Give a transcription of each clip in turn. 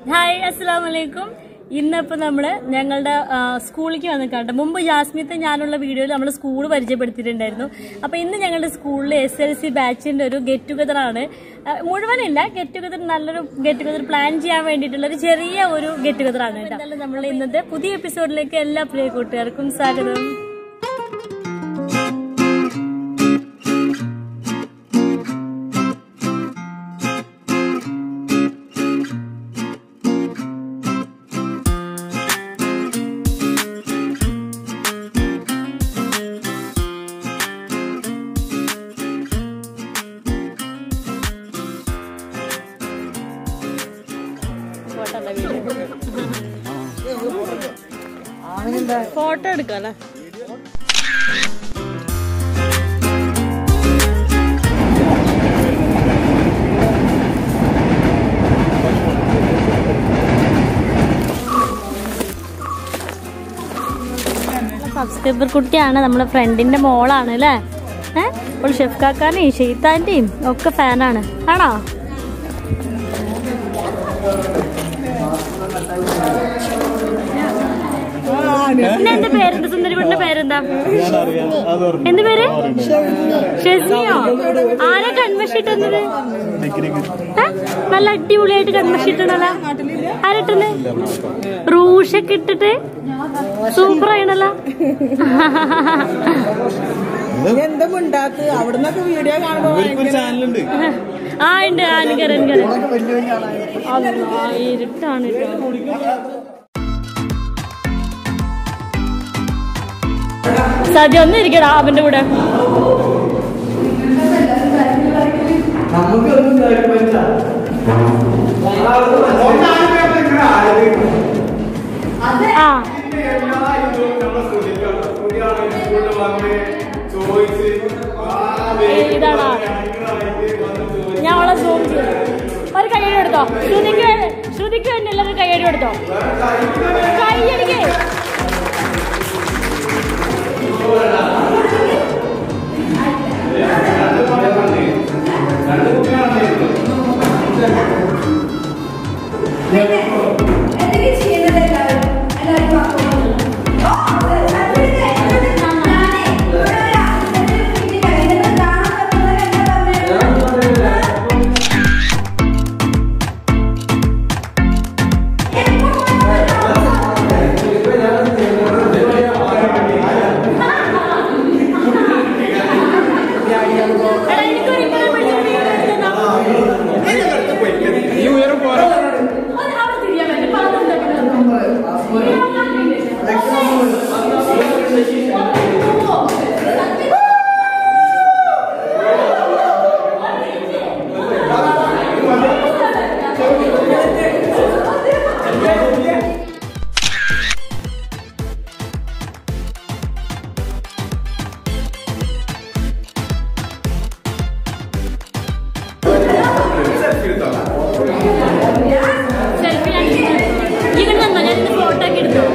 Hi അസ്സാം വലൈക്കും ഇന്നിപ്പോൾ നമ്മൾ ഞങ്ങളുടെ ആ, സ്കൂളിലേക്ക് വന്നിട്ടുണ്ട് മുമ്പ് ജാസ്മിത്തെ ഞാനുള്ള വീഡിയോയിൽ നമ്മൾ സ്കൂൾ പരിചയപ്പെടുത്തിയിട്ടുണ്ടായിരുന്നു അപ്പോൾ ഇന്ന് ഞങ്ങളുടെ സ്കൂളിൽ എസ് എൽ സി ബാച്ചിൻ്റെ ഒരു ഗെറ്റ് ടുഗദർ ആണ് ആ, മുഴുവനില്ല ഗെറ്റ് ടുഗദർ നല്ലൊരു ഗെറ്റ് ടുഗദർ പ്ലാൻ ചെയ്യാൻ വേണ്ടിയിട്ടുള്ള ഒരു ചെറിയ ഒരു ഗെറ്റ് ടുഗദർ ആണ് കേട്ടോ എന്തായാലും നമ്മൾ ഇന്നത്തെ പുതിയ എപ്പിസോഡിലേക്ക് എല്ലാ പ്രിയ കൂട്ടുകാർക്കും സ്വാഗതം ഫോട്ടോ എടുക്കാം അല്ലേ സബ്സ്ക്രൈബർ കുട്ടിയാണ് നമ്മുടെ ഫ്രണ്ടിന്റെ മോളാണ് അല്ലേ ഏഹ് അപ്പോൾ ഷെഫ് കാക്കാനെയും ഷെയ്ത്താന്റെയും ഒക്കെ ഫാനാണ് ആണോ പിന്നെ എന്റെ പേരെന്താ സുന്ദരിപുട്ടിന്റെ പേരെന്താ എന്ത് പേര് ഷെസ്മിയോ ആരാ കൺവശിട്ടുന്നത് നല്ല അടിപൊളിയായിട്ട് കൺവശിട്ടണല്ല ആരിട്ടത് റൂഷൊക്കെ ഇട്ടിട്ട് സൂപ്പർ ആയിണല്ലോ എന്തും ഉണ്ടാക്ക് അവിടുന്നൊക്കെ വീഡിയോ കാണുമ്പോ ഇവർക്കൊരു ചാനലുണ്ട് ആ ഉണ്ട് ആനുകരൻ ഇരുട്ടാണ് കേട്ടോ സദ്യ ഒന്നും ഇരിക്കടാ അവന്റെ കൂടെ ആ ഇതാണോ ഞാൻ അവളെ സൂം ചെയ്തു ഒരു കയ്യടി എടുത്തോ ശ്രുതിക്ക് ശ്രുതിക്ക് തന്നെ എല്ലാവരും കയ്യടി എടുത്തോ കയ്യടിക്കേ എന്തൊക്കെ ചെയ്യുന്നത് എല്ലാവരും എല്ലാവരും വാക്കുകൾ. ഓ, അതിന്റെ ഞാനേ ഇവിടെ ഒരു ആശുപത്രി കിട്ടിയില്ല. ഇതൊക്കെ കാണാൻ പറ്റുന്നത് എന്താ പറഞ്ഞത്? എടാ, എനിക്കൊരു ഇങ്ങനെ വിളിച്ച് വിളിച്ച് ഈ ഉയരം പോരാ ഒന്ന് അവിടെ തിരിയാൻ പറ്റും. പാത്രം തട്ടി സെൽഫി ഞാൻ ഇവിടെ നിന്നോ ഞാൻ ഫോട്ടോ ഒക്കെ എടുത്തോ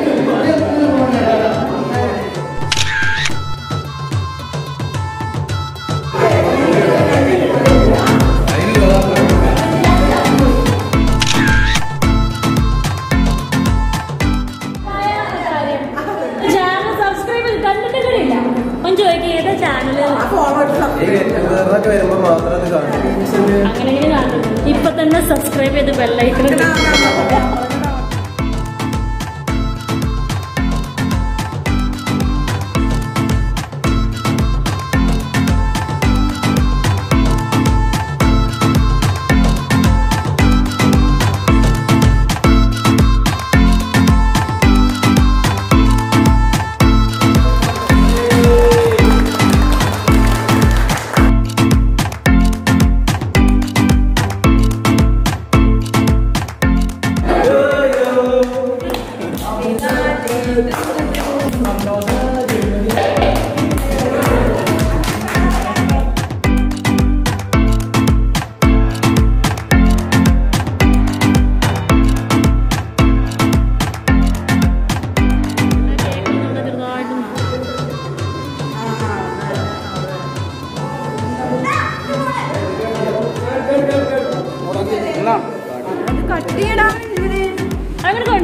ചാനൽ സബ്സ്ക്രൈബ് ചെയ്ത് കണ്ടിട്ട് കൂടിയില്ല ഒന്ന് ചോദിക്കുക ഏതാ ചാനൽ വരുമ്പോ മാത്രം അത് കാണും അങ്ങനെ കാണും ഇപ്പൊ തന്നെ സബ്സ്ക്രൈബ് ചെയ്ത് ബെല്ലൈക്കൺ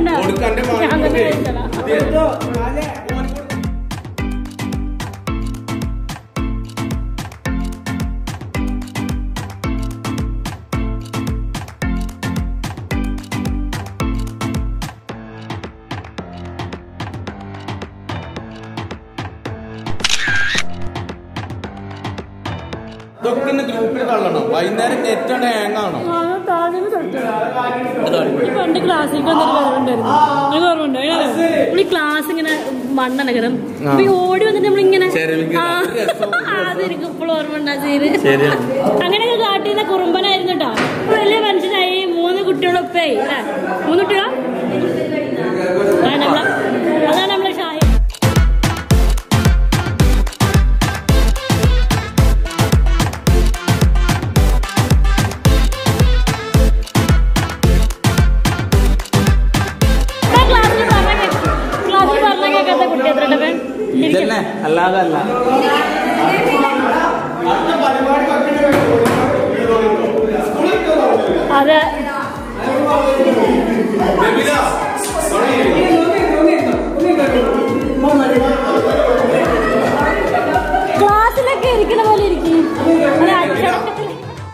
വേണ്ട കൊടുക്കണ്ട മോനെ ഞാൻ തന്നെ കൊടുക്ക്. കഴിച്ചോളാം. ഇതൊക്കെ ഇന്ന് ഗ്രൂപ്പിൽ തള്ളണം വൈകുന്നേരം നെറ്റ് ഹാങ്ങാണോ ആ, അത് താഴേന്ന് തൊട്ടു. ഈ പണ്ട് ക്ലാസ്സിലേക്ക് വന്നിട്ട് വേറുണ്ടായിരുന്നു അത് ഓർമ്മയുണ്ടോ നമ്മൾ ക്ലാസ് ഇങ്ങനെ മണ്ണനകരം അപ്പൊ ഈ ഓടി വന്നിട്ട് നമ്മളിങ്ങനെ ചെരവിക്ക് ആ, രസം. അതെനിക്ക് ഇപ്പോഴും ഓർമ്മ ഉണ്ടാ സീര് ശരിയാണ് അങ്ങനെയൊക്കെ കാട്ടിയിരുന്ന കുറുമ്പനായിരുന്നു കേട്ടോ ഇപ്പൊ വലിയ മനുഷ്യനായി മൂന്ന് കുട്ടികളൊപ്പായി അല്ലേ മൂന്ന് കുട്ടികളോ ആ, നമ്മളെ അതാണ് നമ്മളെ ഷായി ക്ലാസ്സിൽ പറഞ്ഞ ക്ലാസ്സിൽ പറഞ്ഞ കേൾക്കാത്ത കുട്ടി എത്ര ഇതന്നെ അല്ലാതെ അല്ല അതെ ക്ലാസ്സിലൊക്കെ ഇരിക്കണ പോലെ ഇരിക്കും ഒരു അച്ചടക്കത്തിൽ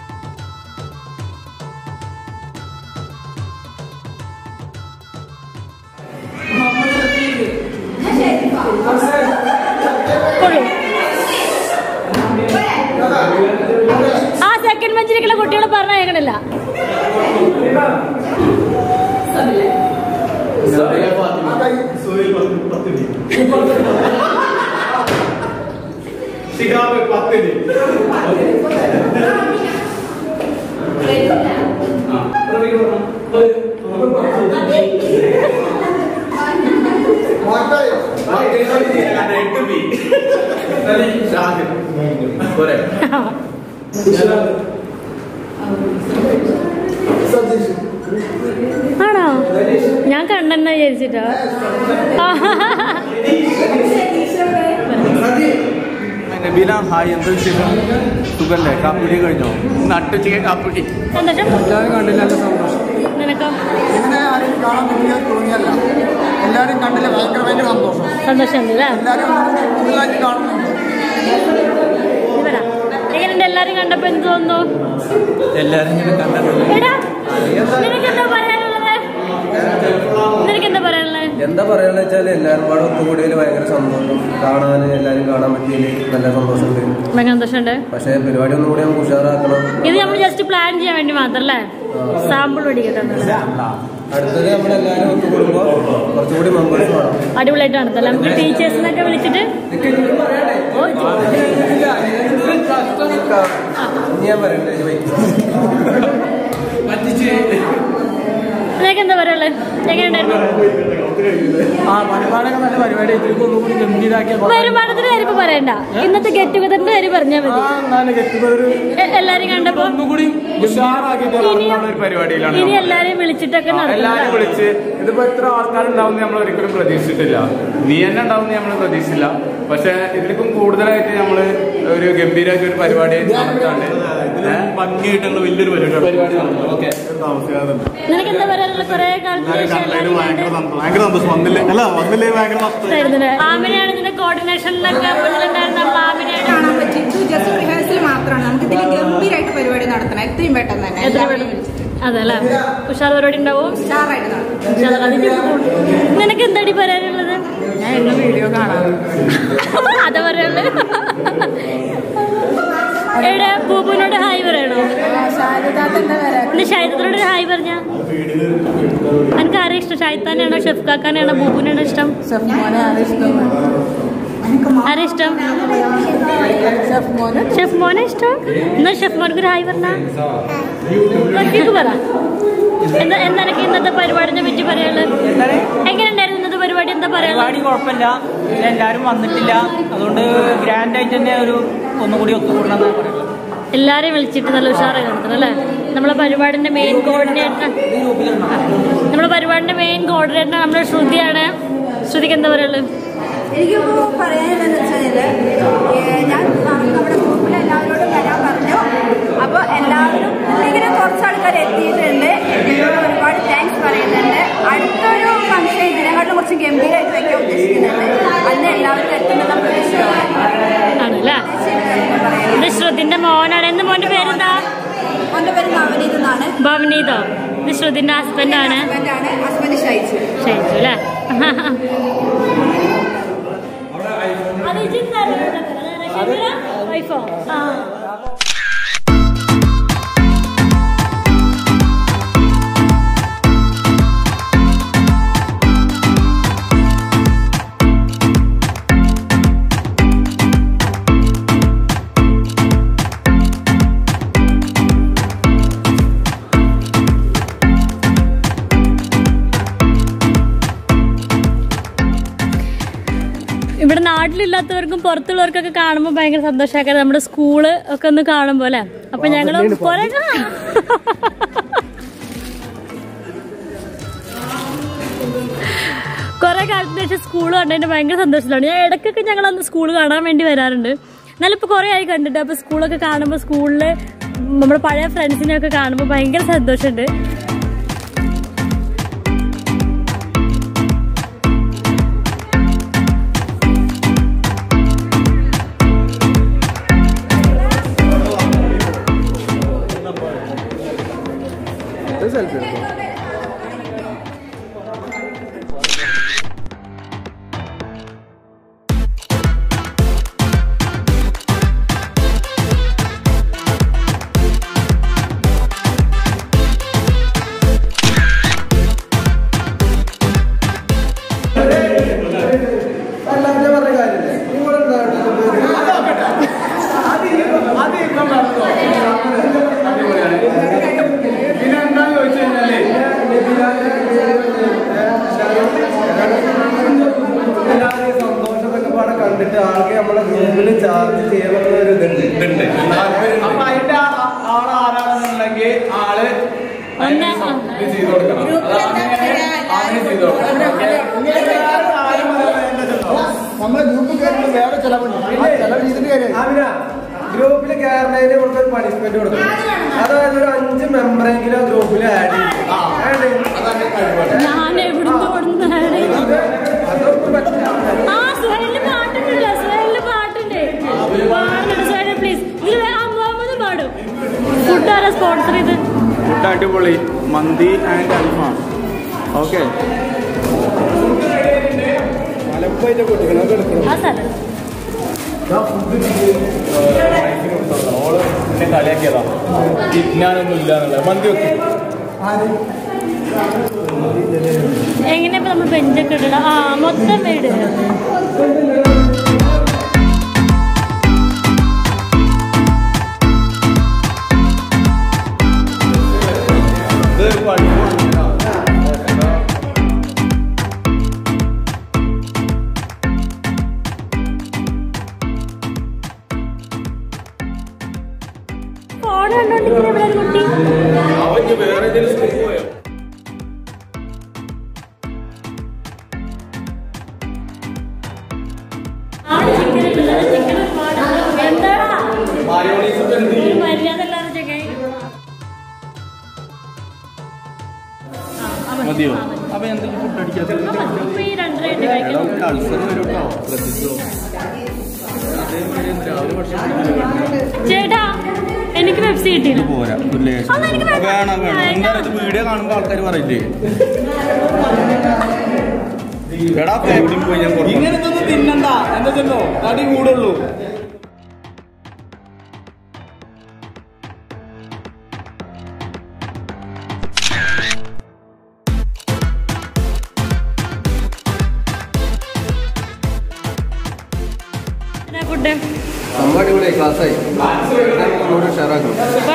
കൊള്ളു. ആ സെക്കൻഡ് ബെഞ്ചിലേക്കുള്ള കുട്ടികൾ പറഞ്ഞ കേൾക്കണില്ല ആണോ ഞാൻ കണ്ടെന്ന വിചാരിച്ചിട്ടോ നബീല ഹായ് എന്താ വിശേഷം സുഖല്ലേ കാപ്പിടി കഴിഞ്ഞോ നട്ടുച്ചയ്ക്ക് കാപ്പിടി സന്തോഷം എല്ലാവരും കണ്ടില്ല നല്ല സന്തോഷം നിനക്കോ ഇങ്ങനെ ആരും കാണാൻ പറ്റിയ തോന്നിയല്ല എല്ലാവരും കണ്ടില്ല ഭയങ്കര ഭയങ്കര സന്തോഷം സന്തോഷം അല്ലേ എല്ലാവരും കൂടുതലായിട്ട് കാണുന്നുണ്ട് ഇവരാ എങ്ങനെയുണ്ട് എല്ലാരും കണ്ടപ്പോ എന്ത് തോന്നുന്നു എല്ലാരും ഇങ്ങനെ കണ്ടിട്ടുണ്ട് എടാ നിനക്കെന്താ പറയാനുള്ളത് നിനക്കെന്താ പറയാനുള്ളത് എന്താ പറയാന്ന് വെച്ചാൽ എല്ലാവരും കൂടെ ഒത്തുകൂടിയതിൽ ഭയങ്കര സന്തോഷം കാണാൻ എല്ലാവരും കാണാൻ പറ്റിയതിൽ നല്ല സന്തോഷമുണ്ട് ഭയങ്കര സന്തോഷമുണ്ട് പക്ഷേ പരിപാടി ഒന്നും കൂടി നമുക്ക് ഉഷാറാക്കണം ഇത് നമ്മൾ ജസ്റ്റ് പ്ലാൻ ചെയ്യാൻ വേണ്ടി മാത്രല്ലേ സാമ്പിൾ പഠിക്കട്ടെ എന്നുള്ളത്. അടുത്തത് നമ്മളെല്ലാവരും ഒത്തുകൂടുമ്പോൾ കുറച്ചുകൂടി മെമ്പേഴ്സ് വേണം അടിപൊളിയായിട്ട് നടത്തല്ലേ നമുക്ക് ടീച്ചേഴ്സിനൊക്കെ വിളിച്ചിട്ട് ഓ, ഇനി ഞാൻ പറയണ്ടേ ഇത് വൈകി. നിനക്ക് എന്താ പറയാനുള്ളത് എങ്ങനെയുണ്ടായിരുന്നു ആ പരിപാടിയൊക്കെ നല്ല പരിപാടി ഇതിലേക്ക് ഒന്നുകൂടി ഗംഭീരാക്കിയ വരുമാനത്തിന്റെ കാര്യം ഇപ്പൊ പറയണ്ട ഇന്നത്തെ ഗെറ്റ് ടുഗദറിന്റെ കാര്യം പറഞ്ഞാൽ മതി എന്നാലും കെട്ടുന്നൊരു എ- എല്ലാരും കണ്ടപ്പോ ഒന്നുകൂടി ഉഷാറാക്കിയിട്ട് നടത്തുന്ന ഒരു പരിപാടിയിലാണ് ഇനി എല്ലാരെയും വിളിച്ചിട്ടൊക്കെ എല്ലാരും നടത്തുന്നത് വിളിച്ച് ഇതിപ്പോ എത്ര ആൾക്കാരുണ്ടാവും നമ്മൾ ഒരിക്കലും പ്രതീക്ഷിച്ചിട്ടില്ല നീ തന്നെ ഉണ്ടാവും നമ്മൾ പ്രതീക്ഷിച്ചില്ല പക്ഷെ ഇതിലേക്കും കൂടുതലായിട്ട് നമ്മള് ഒരു ഗംഭീരമായിട്ട് ഒരു പരിപാടി നടത്താണ്ട് ഏഹ്? ഭംഗിയായിട്ടുള്ള വലിയൊരു പരിപാടി ഓക്കെ നിനക്ക് എന്താ പറയാനുള്ള കുറെ കാലത്തിന് ശേഷം എല്ലാരും ഭയങ്കര സന്തോഷം ഭയങ്കര സന്തോഷം വന്നില്ലേ അല്ല വന്നില്ലേ ഭയങ്കര നഷ്ടം ആയിരുന്നില്ലേ? ആമിനെയാണ് ഇതിന്റെ കോർഡിനേഷനിലൊക്കെ ഇതിലുണ്ടായിരുന്ന നമ്മൾ ആമിനെയാണ് കാണാൻ പറ്റി ഇത് ജസ്റ്റ് റിഹേഴ്സൽ മാത്രമാണ് നമുക്ക് ഇതിൽ ഗംഭീരമായിട്ട് പരിപാടി നടത്തണം എത്രയും പെട്ടെന്ന് തന്നെ എത്ര എല്ലാവരെയും പേര്? വിളിച്ചിട്ട് അതെ അല്ലേ ഉഷാർ പരിപാടി ഉണ്ടാവും ഉഷാറായിട്ട് നടത്തണം ഉഷാർ അതിന്റെ നിനക്ക് എന്താടി പറയാനുള്ളത് ഞാൻ എല്ലാം വീഡിയോ കാണാം അതാ പറയാനുള്ളത് എവിടെ ബൂബുവിനോട് ഹായ് പറയണോ ശാരദാത്തന്റെ വരാ ഇന്ന് ഷാഹിദത്തിനോട് ഒരു ഹായ് പറഞ്ഞ എനിക്ക് ആരെ ഇഷ്ടം ഷാഹിദാനെയാണോ ഷെഫ് കാക്കാനെയാണോ ബൂബുവിനാണോ ഇഷ്ടം ഷെഫ് മോനെ ആരും ഇഷ്ടമാണ് ആരെ ഇഷ്ടം ഷെഫ് മോന് ഷെഫ് മോനെ ഇഷ്ടം എന്നാ ഷെഫ് മോനക്ക് ഒരു ഹായ് പറഞ്ഞ റഫീഖ് പറ എന്താ എന്താ എനിക്ക് ഇന്നത്തെ പരിപാടിനെ പറ്റി പറയാനുള്ളത് എങ്ങനെയുണ്ടായിരുന്നു ഇന്നത്തെ പരിപാടി എന്താ പറയാനുള്ളത് പരിപാടി കുഴപ്പമില്ല ഇതിൽ എല്ലാവരും വന്നിട്ടില്ല അതുകൊണ്ട് ഗ്രാൻഡ് ആയിട്ട് തന്നെ ഒരു ഒന്നുകൂടി ഒത്തുകൂടണം എന്നാണ് പറയുന്നത് എല്ലാരെയും വിളിച്ചിട്ട് നല്ല ഉഷാറായി നടത്തണം അല്ലേ നമ്മളെ പരിപാടിന്റെ മെയിൻ കോർഡിനേറ്റർ നമ്മളെ പരിപാടിന്റെ മെയിൻ കോർഡിനേറ്റർ നമ്മുടെ ശ്രുതിയാണ് ശ്രുതിക്ക് എന്താ പറയുള്ളത് എനിക്കിപ്പോ പറയാനുള്ളതെന്ന് വെച്ചാല് ഏഹ് ഞാൻ പറഞ്ഞു നമ്മുടെ ഗ്രൂപ്പിൽ എല്ലാവരോടും വരാൻ പറഞ്ഞു അപ്പോൾ എല്ലാവരും ഇങ്ങനെ കുറച്ച് ആൾക്കാർ എത്തിയിട്ടുണ്ട് എത്തിയതിനോട് ഒരുപാട് താങ്ക്സ് പറയുന്നുണ്ട് അടുത്തൊരു ശ്രുതിന്റെ ഹസ്ബൻഡാണ് ഹസ്ബൻഡാണ് ഹസ്ബൻഡ് ഷൈജു ക്ഷയിച്ചു അല്ലേ വൈഫോ ആ ഇവിടെ നാട്ടിലില്ലാത്തവർക്കും പുറത്തുള്ളവർക്കൊക്കെ കാണുമ്പോൾ ഭയങ്കര സന്തോഷമാക്കാൻ നമ്മുടെ സ്കൂള് ഒക്കെ ഒന്ന് കാണുമ്പോൾ അല്ലേ അപ്പൊ ഞങ്ങള് കൊറേ കുറെ കാലത്തിന് ശേഷം സ്കൂൾ കണ്ടതിന്റെ ഭയങ്കര സന്തോഷത്തിലാണ് ഞാൻ ഇടയ്ക്കൊക്കെ ഞങ്ങൾ അന്ന് സ്കൂൾ കാണാൻ വേണ്ടി വരാറുണ്ട് എന്നാലും ഇപ്പൊ കുറെ ആയി കണ്ടിട്ട് അപ്പൊ സ്കൂളൊക്കെ കാണുമ്പോൾ സ്കൂളില് നമ്മുടെ പഴയ ഫ്രണ്ട്സിനെ ഒക്കെ കാണുമ്പോൾ ഭയങ്കര സന്തോഷമുണ്ട് സെൽഫി എടുക്കും അല്ലാതെ ഞാൻ പറഞ്ഞ കാര്യമില്ലേ നിങ്ങളെന്താ പിന്നെ എന്താന്ന് ചോദിച്ചു കഴിഞ്ഞാല് എല്ലാവരെയും സന്തോഷമൊക്കെ പാടെ കണ്ടിട്ട് ആൾക്ക് നമ്മളെ ഗ്രൂപ്പിൽ ചാർജ് ചെയ്യണമെന്ന ഒരു ഇതുണ്ട് അപ്പൊ അതിന്റെ ആ- ആ- ആള് ആരാണെന്നുണ്ടെങ്കിൽ ആള് ഒന്ന് ഇത് ചെയ്ത് കൊടുക്കണം അത് അങ്ങനെ അങ്ങനെ ചെയ്ത് കൊടുക്കണം ഓക്കേ? നമ്മളെ ഗ്രൂപ്പിൽ കയറുമ്പോൾ വേറെ ചിലവുണ്ട് ആ ചിലവ് ചെയ്തിട്ട് കയറി ആമിന ഗ്രൂപ്പിൽ കയറുന്നതിന് കൊടുത്ത പണിഷ്മെന്റ് കൊടുക്കണം അതായത് ഒരു അഞ്ച് മെമ്പറെങ്കിലും ഗ്രൂപ്പിൽ ആഡ് ചെയ്യും ആഡ് ചെയ്യും. ഞാൻ എവിടുന്ന് കൊടുന്ന അതൊന്നും പറ്റില്ല ആ സുഹേലിന്റെ പാട്ടുണ്ടല്ലോ സുഹേലിന്റെ പാട്ടുണ്ട് പാടുന്നുണ്ട് സുഹേൽ പ്ലീസ് ഇതിൽ ആ മുഹമ്മദ് പാടും ഫുഡ് ആരാ സ്പോൺസർ ചെയ്ത് ഫുഡ് അടിപൊളി മന്തി ആൻഡ് അൽഫാം ഓക്കെ മലപ്പായിട്ട് കൊടുക്കണം അത് എടുക്കണം ആ സ്ഥലം ഓള് എന്നെ കളിയാക്കിയതാ ഞാനൊന്നും ഇല്ല എന്നുള്ളത് മന്തി വെക്കും എങ്ങനെ ഇപ്പൊ നമ്മൾ ബെഞ്ചൊക്കെ ഇടണം ആ മൊത്തം വീട് ഇത് പഠിപ്പാണ് ഫോൺ കണ്ടോണ്ടിരിക്കുന്ന ഇവിടെ ഒരു കുട്ടി അവന് വേറെ ഏതെങ്കിലും സ്കൂളിൽ പോയോ ആണ് ചിക്കൻ ഇട്ടുള്ളത് ചിക്കൻ ഒരുപാട് എന്താടാ മായോണീസ് ഒക്കെ എന്ത് ചെയ്യും? ഒരു മര്യാദ ഇല്ലാതെ ചിക്കൻ മതിയോ അപ്പൊ എന്തെങ്കിലും ഫുഡ് അടിക്കാത്ത ഇപ്പൊ ഈ രണ്ടര ആയിട്ട് കഴിക്കണം അൾസർ വരും കേട്ടോ ശ്രദ്ധിച്ചോ അതേമാതിരി രാവിലെ ഭക്ഷണം കഴിക്കില്ല. ചേട്ടാ എനിക്ക് പെപ്സി കിട്ടിയില്ല പോരാ ഒരു ലേശം. അതെനിക്ക് വേണ്ട. വേണം വേണം എന്താ ഇത് വീഡിയോ കാണുമ്പോ ആൾക്കാർ പറയില്ലേ എടാ എവിടെയും പോയി ഞാൻ കൊടുക്കാം. ഇങ്ങനത്തെ തിന്നണ്ട എന്താ ചെന്നോ തടി കൂടുള്ളൂ ഫുഡ് നമ്മ അടിപൊളിയായി ക്ലാസ്സായി ഒന്നുകൂടി ഉഷാറാക്കണം സൂപ്പർ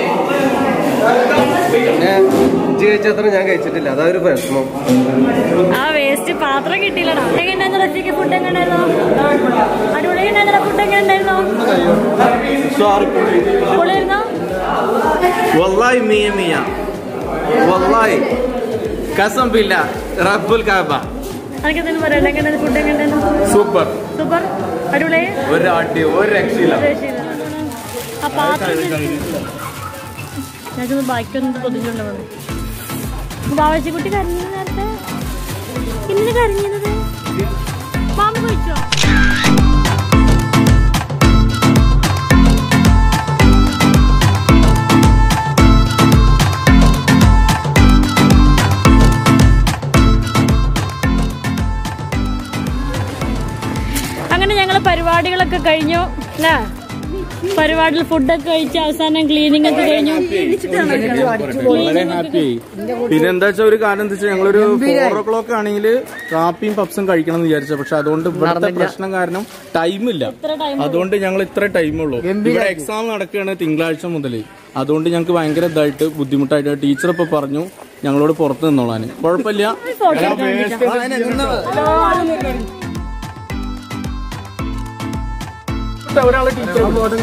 പിന്നെ ഇജ്ജ് കഴിച്ചത്ര ഞാൻ കഴിച്ചിട്ടില്ല അതാ ഒരു പ്രശ്നം ആ വേസ്റ്റ് പാത്രം കിട്ടിയില്ലടാ എങ്ങനെയായിരുന്നു റഫീക്ക് ഫുഡ് എങ്ങനെയായിരുന്നു അടിപൊളി എങ്ങനെയായിരുന്നു ഫുഡ് എങ്ങനെയായിരുന്നു പൊളിയായിരുന്നോ والله مية مية والله قسم بالله رب الكعبة അതൊക്കെ എന്തെങ്കിലും പറയണ്ട എങ്ങനെയായിരുന്നു ഫുഡ് എങ്ങനെയായിരുന്നു സൂപ്പർ സൂപ്പർ അടിപൊളി ഒരു അടി ഒരു രക്ഷയില്ല രക്ഷയില്ല. ആ പാത്രം ഞാൻ ബാക്കിയൊന്നും പൊതിഞ്ഞുണ്ടാവണം ബാവച്ചിക്കുട്ടി കരഞ്ഞത് നേരത്തെ ഇന്ന് കരഞ്ഞത് മാമ കഴിച്ചോ പരിപാടികളൊക്കെ കഴിഞ്ഞു അല്ലേ പരിപാടിയിൽ ഫുഡൊക്കെ കഴിച്ച് അവസാനം ക്ലീനിങ് ഒക്കെ കഴിഞ്ഞു വളരെ ഹാപ്പി പിന്നെ എന്താ വെച്ചാൽ ഒരു കാര്യം എന്താ വെച്ചാൽ ഞങ്ങളൊരു ഫോർ ഓ ക്ലോക്ക് ആണെങ്കിൽ കാപ്പിയും പപ്സും കഴിക്കണം എന്ന് വിചാരിച്ചു പക്ഷെ അതുകൊണ്ട് ഇവിടുത്തെ പ്രശ്നം കാരണം ടൈമില്ല അതുകൊണ്ട് ഞങ്ങൾ ഇത്ര ടൈമുള്ളൂ ഇവിടെ എക്സാം നടക്കുകയാണ് തിങ്കളാഴ്ച മുതൽ അതുകൊണ്ട് ഞങ്ങൾക്ക് ഭയങ്കര ഇതായിട്ട് ബുദ്ധിമുട്ടായിട്ട് ടീച്ചർ ഇപ്പൊ പറഞ്ഞു ഞങ്ങളോട് പുറത്ത് നിന്നോളാൻ കുഴപ്പമില്ല ഒരാളെ ടീച്ചർ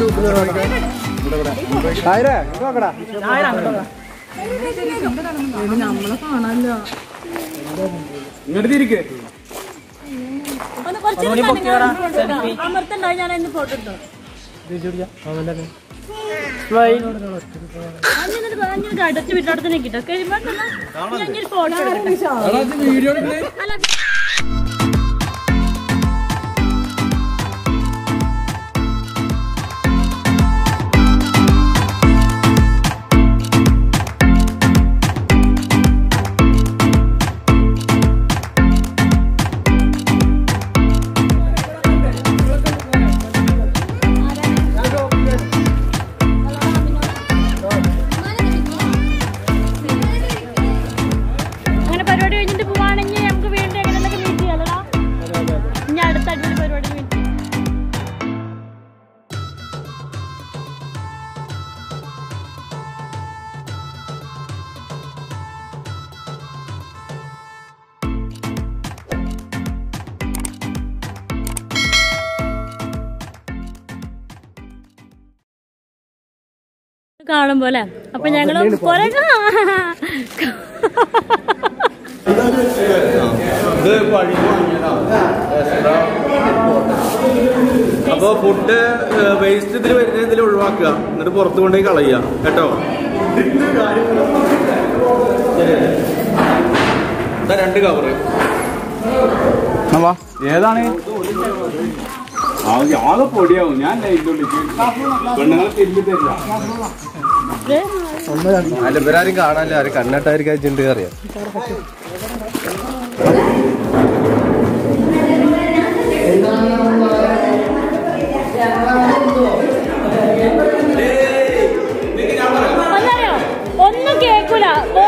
ഇങ്ങോട്ട് തിരിക്കേ ഒന്ന് കുറച്ച് അമർത്തുണ്ടാവും ഞാൻ ഇന്ന് ഫോട്ടോ എടുത്തു അടച്ചു വിട്ടടത്തിനെ കിട്ടോ കഴിയുമ്പോ ഞാൻ ഫോട്ടോ എടുക്കട്ടെ അല്ല അങ്ങനെ പരിപാടി കഴിഞ്ഞിട്ട് പോവാണെങ്കിൽ നമുക്ക് വീണ്ടും എങ്ങനെയൊക്കെ മീറ്റ് ചെയ്യാലടാ ഇനി അടുത്ത അടിപൊളി പരിപാടി മീറ്റ് കാണും പോലെ അപ്പൊ ഞങ്ങള് കൊറേ ഇത് പഴി വാങ്ങിയതാ. അപ്പൊ ഫുഡ് വേസ്റ്റ് ഇതിൽ വരുന്ന ഇതിൽ ഒഴിവാക്കുക എന്നിട്ട് പുറത്ത് കൊണ്ടുപോയി കളയുക കേട്ടോ ഇതാ രണ്ട് കവറ് ഏതാണ് ആകെ പൊടിയാവും ഞാൻ പെണ്ണുങ്ങളെ തിരിഞ്ഞു തരില്ല അല്ല ഇവരാരും കാണാനില്ല ആരും കണ്ണട്ടായിരിക്കും അറിയാം ഒന്നറിയോ ഒന്നും കേക്കൂല ഓ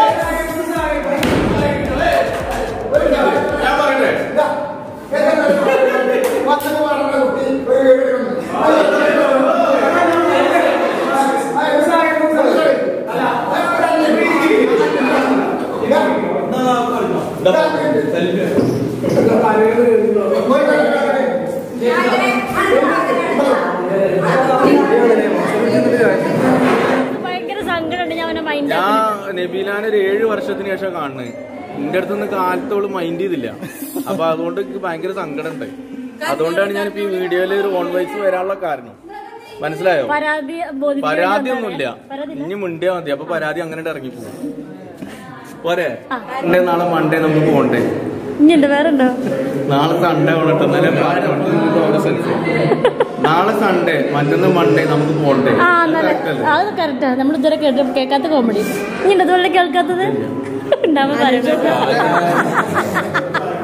ഭയങ്കര സങ്കടമുണ്ട് ഞാൻ അവനെ മൈൻഡ് ഞാൻ നബീലാനെ ഒരു ഏഴ് വർഷത്തിന് ശേഷം കാണുന്നത് എന്റെ അടുത്ത് നിന്ന് കാലത്തോളം മൈൻഡ് ചെയ്തില്ല അപ്പൊ അതുകൊണ്ട് എനിക്ക് ഭയങ്കര സങ്കടമുണ്ട് അതുകൊണ്ടാണ് ഞാനിപ്പോ ഈ വീഡിയോയിൽ ഒരു ഓൺ വൈസ് വരാനുള്ള കാരണം മനസ്സിലായോ പരാതി ബോധിപ്പിക്കാൻ പരാതി ഒന്നുമില്ല പരാതി ഇനി മുണ്ടിയാ മതി അപ്പൊ പരാതി അങ്ങനെ ഇറങ്ങി പോകും പോരെ ഉണ്ടേ നാളെ മൺഡേ നമുക്ക് പോണ്ടേ ഇനിയുണ്ട് വേറെ ഉണ്ടോ നാളെ സൺഡേ ഉള്ളട്ടെ എന്നാലേ സെൻസ് നാളെ സൺഡേ മറ്റന്ന് മൺഡേ നമുക്ക് പോണ്ടേ ആ നല്ല Correct അല്ലേ? അത് കറക്റ്റാ നമ്മൾ ഇതുവരെ കേട്ട് കേൾക്കാത്ത കോമഡി ഇനി ഇതുപോലെ കേൾക്കാത്തത് ഉണ്ടാവുമ്പോ പറയുന്നത്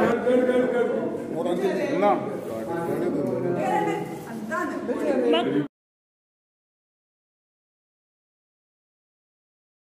എന്നാ